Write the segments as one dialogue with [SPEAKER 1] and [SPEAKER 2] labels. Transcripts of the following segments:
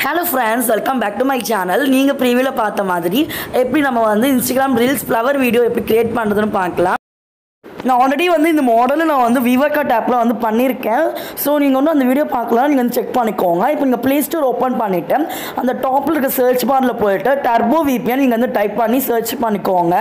[SPEAKER 1] hello friends welcome back to my channel நீங்கள் ப்ரீவியூவில் பார்த்த மாதிரி எப்படி நம்ம வந்து இன்ஸ்டாகிராம் ரீல்ஸ் ஃப்ளவர் வீடியோ எப்படி கிரியேட் பண்ணுறதுன்னு பார்க்கலாம் நான் ஆல்ரெடி வந்து இந்த மாடலை நான் வந்து விவர்கா டேப்பில் வந்து பண்ணியிருக்கேன் ஸோ நீங்கள் வந்து அந்த வீடியோ பார்க்கலாம் நீங்கள் வந்து செக் பண்ணிக்கோங்க இப்போ நீங்கள் ப்ளே ஸ்டோர் ஓப்பன் பண்ணிவிட்டு அந்த டாப்பில் இருக்க சர்ச் பாரில் போயிட்டு டர்போ விபிஎன் நீங்கள் வந்து டைப் பண்ணி சர்ச் பண்ணிக்கோங்க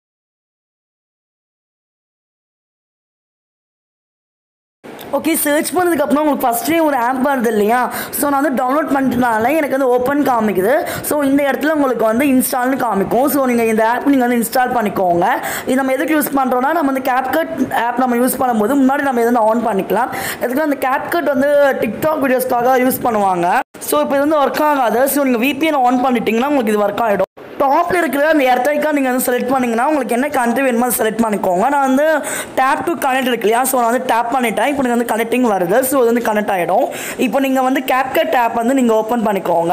[SPEAKER 1] ஓகே சர்ச் பண்ணதுக்கப்புறம் உங்களுக்கு ஃபஸ்ட்டே ஒரு ஆப் வருது இல்லையா ஸோ நான் வந்து டவுன்லோட் பண்ணிட்டனால எனக்கு வந்து ஓப்பன் காமிக்குது ஸோ இந்த இடத்துல உங்களுக்கு வந்து இன்ஸ்டால்னு காமிக்கும் ஸோ நீங்கள் இந்த ஆப் நீங்கள் வந்து இன்ஸ்டால் பண்ணிக்கோங்க இது நம்ம எதுக்கு யூஸ் பண்ணுறோம்னா நம்ம வந்து CapCut ஆப் நம்ம யூஸ் பண்ணும்போது முன்னாடி நம்ம எதுவும் ஆன் பண்ணிக்கலாம் எதுக்கு அந்த CapCut வந்து டிக்டாக் வீடியோஸ்க்காக யூஸ் பண்ணுவாங்க ஸோ இப்போ இது வந்து ஒர்க் ஆகாது ஸோ நீங்கள் VPN ஆன் பண்ணிட்டீங்கன்னா உங்களுக்கு இது ஒர்க் ஆகிடும் டாப்பில் இருக்கிற அந்த எர்த்தைக்கா நீங்கள் வந்து செலக்ட் பண்ணிங்கன்னா உங்களுக்கு என்ன கண்ட்ரி வேணுமோ செலக்ட் பண்ணிக்கோங்க நான் வந்து டேப் டு கனெக்ட் இருக்கு இல்லையா ஸோ நான் வந்து டேப் பண்ணிட்டேன் இப்போ நீங்கள் வந்து கனெக்டிங் வருது ஸோ இது வந்து கனெக்ட் ஆகிடும் இப்போ நீங்கள் வந்து கேப்கட் டேப் வந்து நீங்கள் ஓப்பன் பண்ணிக்கோங்க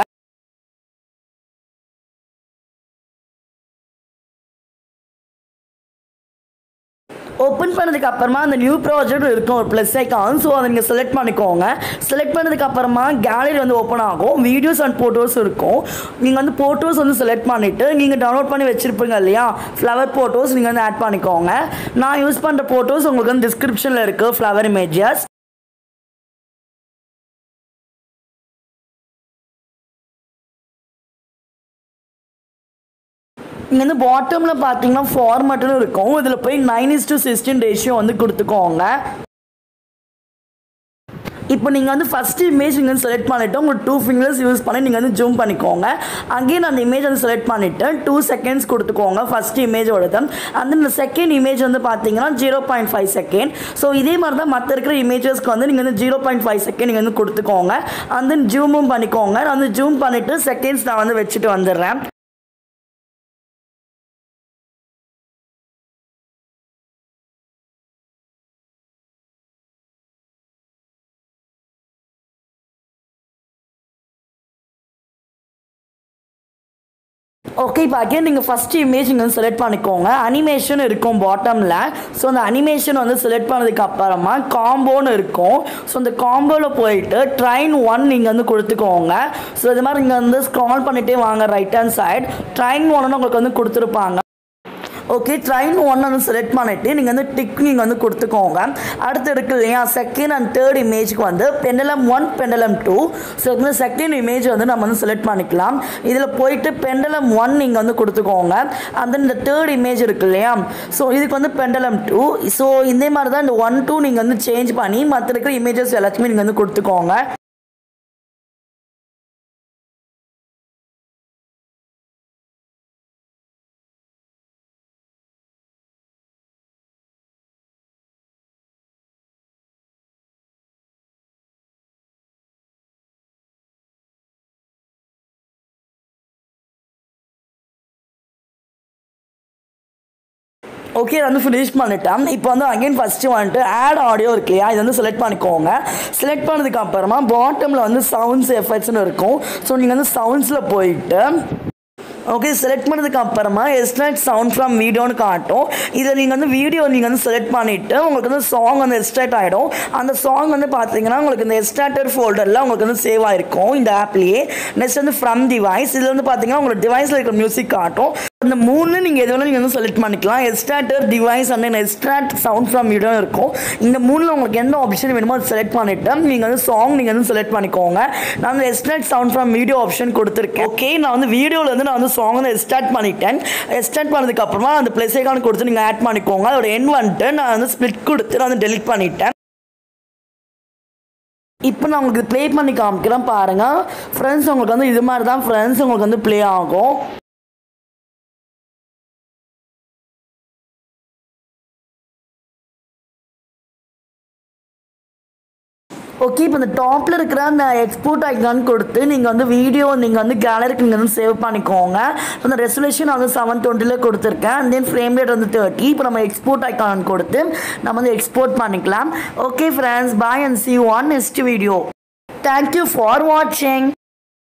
[SPEAKER 1] ஓப்பன் பண்ணதுக்கு அப்புறமா அந்த நியூ ப்ராஜெக்ட் இருக்கும் ஒரு ப்ளஸ் ஐக்கான் ஸோ அதை நீங்கள் செலக்ட் பண்ணிக்கோங்க செலக்ட் பண்ணதுக்கு அப்புறமா கேலரி வந்து ஓப்பன் ஆகும் வீடியோஸ் அண்ட் ஃபோட்டோஸ் இருக்கும் நீங்கள் வந்து ஃபோட்டோஸ் வந்து செலக்ட் பண்ணிவிட்டு நீங்கள் டவுன்லோட் பண்ணி வச்சுருப்பீங்க இல்லையா ஃப்ளவர் ஃபோட்டோஸ் நீங்கள் வந்து ஆட் பண்ணிக்கோங்க நான் யூஸ் பண்ணுற ஃபோட்டோஸ் உங்களுக்கு வந்து டிஸ்கிரிப்ஷனில் இருக்குது ஃப்ளவர் இமேஜஸ் இங்கே வந்து பாட்டமில் பார்த்தீங்கன்னா ஃபார்மேட்னு இருக்கும் இதில் போய் nine is to sixteen ratio வந்து கொடுத்துக்கோங்க இப்போ நீங்கள் வந்து ஃபஸ்ட்டு இமேஜ் நீங்கள் வந்து செலக்ட் பண்ணிவிட்டு உங்களுக்கு டூ ஃபிங்கர்ஸ் யூஸ் பண்ணி நீங்கள் வந்து ஜூம் பண்ணிக்கோங்க அங்கேயும் அந்த இமேஜ் வந்து செலக்ட் பண்ணிவிட்டு டூ செகண்ட்ஸ் கொடுத்துக்கோங்க ஃபஸ்ட்டு இமேஜோடது அந்த இந்த செகண்ட் இமேஜ் வந்து பார்த்தீங்கன்னா zero point five second so இதே மாதிரி தான் மற்ற இருக்கிற இமேஜஸ்க்கு வந்து நீங்கள் வந்து ஜீரோ பாயிண்ட் ஃபைவ் செகண்ட் நீங்கள் வந்து கொடுத்துக்கோங்க and then ஜூமும் பண்ணிக்கோங்க நான் வந்து ஜூம் பண்ணிவிட்டு செகண்ட்ஸ் நான் வந்து வச்சுட்டு வந்துடுறேன் ஓகே இப்போ அகைன் நீங்கள் ஃபஸ்ட்டு இமேஜ் இங்கே வந்து செலக்ட் பண்ணிக்கோங்க அனிமேஷன் இருக்கும் பாட்டமில் ஸோ அந்த அனிமேஷன் வந்து செலக்ட் பண்ணதுக்கு அப்புறமா காம்போன்னு இருக்கும் ஸோ அந்த காம்போவில் போயிட்டு ட்ரைன் ஒன் நீங்கள் வந்து கொடுத்துக்கோங்க ஸோ இது மாதிரி நீங்கள் வந்து ஸ்க்ரால் பண்ணிகிட்டே வாங்க ரைட் ஹேண்ட் சைட் ட்ரைன் ஒன்னு உங்களுக்கு வந்து கொடுத்துருப்பாங்க ஓகே ட்ரைன் ஒன் வந்து செலக்ட் பண்ணிவிட்டு நீங்கள் வந்து டிக் நீங்கள் வந்து கொடுத்துக்கோங்க அடுத்து இருக்கு இல்லையா செகண்ட் அண்ட் தேர்ட் இமேஜ்க்கு வந்து pendulum one pendulum two so வந்து செகண்ட் இமேஜ் வந்து நம்ம வந்து செலக்ட் பண்ணிக்கலாம் இதில் போயிட்டு பெண்டலம் ஒன் நீங்கள் வந்து கொடுத்துக்கோங்க அந்த இந்த தேர்ட் இமேஜ் இருக்கு இல்லையா ஸோ இதுக்கு வந்து பெண்டலம் டூ ஸோ இதே மாதிரி தான் இந்த ஒன் டூ நீங்கள் வந்து சேஞ்ச் பண்ணி மற்ற இருக்கிற இமேஜஸ் எல்லாத்தையுமே நீங்கள் வந்து கொடுத்துக்கோங்க ஓகே நான் வந்து ஃபினிஷ் பண்ணிட்டேன் இப்போ வந்து அகைன் ஃபஸ்ட்டு வந்துட்டு ஆட் ஆடியோ இருக்கு இல்லையா இது வந்து செலக்ட் பண்ணிக்கோங்க செலக்ட் பண்ணதுக்கு அப்புறமா பாட்டமில் வந்து சவுண்ட்ஸ் எஃபெக்ட்ஸ்னு இருக்கும் ஸோ நீங்கள் வந்து சவுண்ட்ஸில் போயிட்டு ஓகே செலக்ட் பண்ணதுக்கு அப்புறமா எஸ்ட்ராக்ட் சவுண்ட் ஃப்ரம் வீடியோன்னு காட்டும் இதில் நீங்கள் வந்து வீடியோ நீங்கள் வந்து செலக்ட் பண்ணிவிட்டு உங்களுக்கு வந்து சாங் வந்து எக்ஸ்ட்ராக்ட் ஆகிடும் அந்த சாங் வந்து பார்த்தீங்கன்னா உங்களுக்கு இந்த எக்ஸ்ட்ராக்டர் ஃபோல்டரில் உங்களுக்கு வந்து சேவ் ஆகிருக்கும் இந்த ஆப்லேயே நெக்ஸ்ட் வந்து ஃப்ரம் டிவைஸ் இதில் வந்து பார்த்தீங்கன்னா உங்களுக்கு டிவைஸில் இருக்கிற மியூசிக் காட்டும் இந்த மூணு நீங்கள் எது வேணாலும் நீங்கள் வந்து செலக்ட் பண்ணிக்கலாம் extractor device and extract sound from video இருக்கும் இந்த மூணில் உங்களுக்கு எந்த ஆப்ஷன் வேணுமோ அது செலக்ட் பண்ணிவிட்டு நீங்கள் வந்து சாங் நீங்கள் வந்து செலக்ட் பண்ணிக்கோங்க நான் வந்து extract sound from video option கொடுத்துருக்கேன் ஓகே நான் வந்து வீடியோவில் வந்து நான் வந்து சாங் வந்து எக்ஸ்டார்ட் பண்ணிட்டேன் எக்ஸ்டார்ட் பண்ணதுக்கு அப்புறமா அந்த ப்ளஸ் ஐக்கான் கொடுத்து நீங்கள் ஆட் பண்ணிக்கோங்க அதோட என் வந்துட்டு நான் வந்து ஸ்ப்ளிட் கொடுத்து நான் வந்து டெலிட் பண்ணிட்டேன் இப்போ நான் உங்களுக்கு ப்ளே பண்ணி காமிக்கிறேன் பாருங்கள் ஃப்ரெண்ட்ஸ் உங்களுக்கு வந்து இது மாதிரி தான் ஃப்ரெண்ட்ஸ் உங்களுக்கு வந்து ப்ளே ஆகும் ஓகே இப்போ இந்த டாப்பில் இருக்கிற அந்த எக்ஸ்போர்ட் ஐக்கான் கொடுத்து நீங்கள் வந்து வீடியோ நீங்கள் வந்து கேலரிக்கு நீங்கள் வந்து சேவ் பண்ணிக்கோங்க அந்த ரெசல்யூஷன் வந்து செவன் டுவெண்ட்டியில் கொடுத்துருக்கேன் அண்ட் தென் ஃப்ரேம் ரேட் வந்து தேர்ட்டி இப்போ நம்ம எக்ஸ்போர்ட் ஐக்கான் கொடுத்து நம்ம வந்து எக்ஸ்போர்ட் பண்ணிக்கலாம் okay friends bye and see on next video thank you for வாட்சிங்